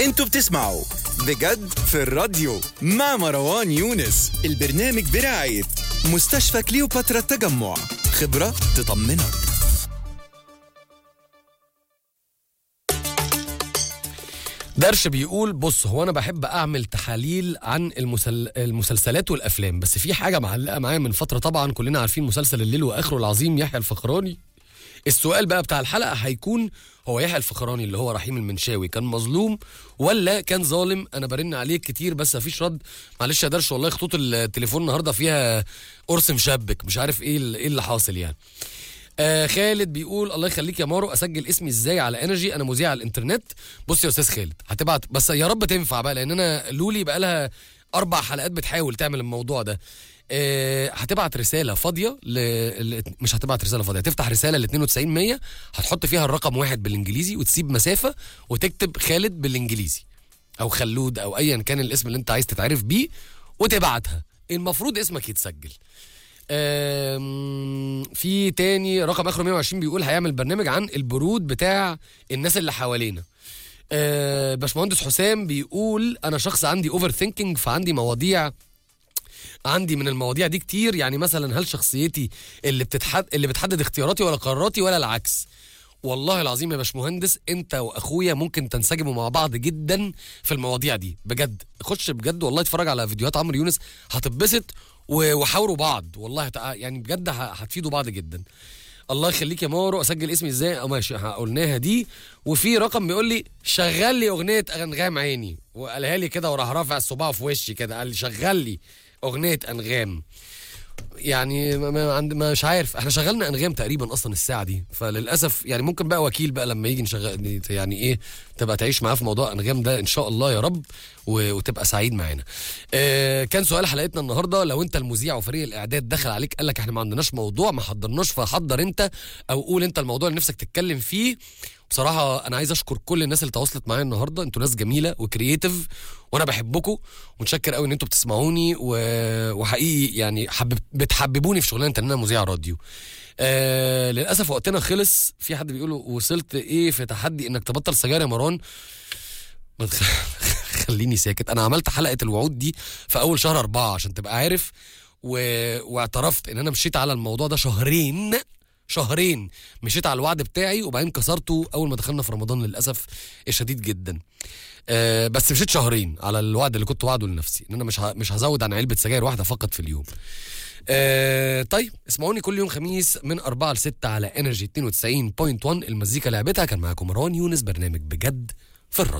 انتوا بتسمعوا بجد في الراديو مع مروان يونس البرنامج برعاية مستشفى كليوباترا التجمع خبرة تطمنك درش بيقول بص هو انا بحب اعمل تحاليل عن المسل... المسلسلات والافلام بس في حاجه معلقه معايا من فتره طبعا كلنا عارفين مسلسل الليل واخره العظيم يحيى الفخراني السؤال بقى بتاع الحلقه هيكون هو يحيى الفخراني اللي هو رحيم المنشاوي كان مظلوم ولا كان ظالم انا برن عليه كتير بس مفيش رد معلش يا درش والله خطوط التليفون النهارده فيها قرص مشبك مش عارف ايه ال- ايه اللي حاصل يعني آه خالد بيقول الله يخليك يا مارو اسجل اسمي ازاي على انرجي انا مذيع على الانترنت بص يا استاذ خالد هتبعت بس يا رب تنفع بقى لان انا لولي بقى لها اربع حلقات بتحاول تعمل الموضوع ده آه هتبعت رساله فاضيه ل... ل... مش هتبعت رساله فاضيه هتفتح رساله ل 92 100 هتحط فيها الرقم واحد بالانجليزي وتسيب مسافه وتكتب خالد بالانجليزي او خلود او ايا كان الاسم اللي انت عايز تتعرف بيه وتبعتها المفروض اسمك يتسجل آم، في تاني رقم اخره 120 بيقول هيعمل برنامج عن البرود بتاع الناس اللي حوالينا آه، باشمهندس حسام بيقول انا شخص عندي اوفر ثينكينج فعندي مواضيع عندي من المواضيع دي كتير يعني مثلا هل شخصيتي اللي بتتحد اللي بتحدد اختياراتي ولا قراراتي ولا العكس والله العظيم يا باشمهندس انت واخويا ممكن تنسجموا مع بعض جدا في المواضيع دي بجد خش بجد والله اتفرج على فيديوهات عمرو يونس هتتبسط و- وحاوروا بعض والله هت... يعني بجد ه- هتفيدوا بعض جدا الله يخليك يا مارو اسجل اسمي ازاي اه ماشي ها، قلناها دي وفي رقم بيقول لي شغل لي اغنيه انغام عيني وقالها لي كده وراح رافع الصباع في وشي كده قال لي شغل لي اغنيه انغام يعني ما ما عند مش عارف احنا شغلنا انغام تقريبا اصلا الساعه دي فللاسف يعني ممكن بقى وكيل بقى لما يجي نشغل يعني ايه تبقى تعيش معاه في موضوع انغام ده ان شاء الله يا رب و- وتبقى سعيد معانا. آه كان سؤال حلقتنا النهارده لو انت المذيع وفريق الاعداد دخل عليك قال لك احنا ما عندناش موضوع ما حضرناش فحضر انت او قول انت الموضوع اللي نفسك تتكلم فيه بصراحة أنا عايز أشكر كل الناس اللي تواصلت معايا النهاردة أنتوا ناس جميلة وكرييتيف وأنا بحبكم ومتشكر قوي إن أنتوا بتسمعوني و... وحقيقي يعني حبب... بتحببوني في شغلانة إن أنا مذيع راديو. آه للأسف وقتنا خلص في حد بيقول وصلت إيه في تحدي إنك تبطل سجاير يا مروان ما تخ... خليني ساكت أنا عملت حلقة الوعود دي في أول شهر أربعة عشان تبقى عارف و... واعترفت إن أنا مشيت على الموضوع ده شهرين شهرين مشيت على الوعد بتاعي وبعدين كسرته اول ما دخلنا في رمضان للاسف الشديد جدا أه بس مشيت شهرين على الوعد اللي كنت وعده لنفسي ان انا مش ه- مش هزود عن علبه سجاير واحده فقط في اليوم أه طيب اسمعوني كل يوم خميس من 4 ل 6 على انرجي 92.1 المزيكا لعبتها كان معاكم مروان يونس برنامج بجد في الراديو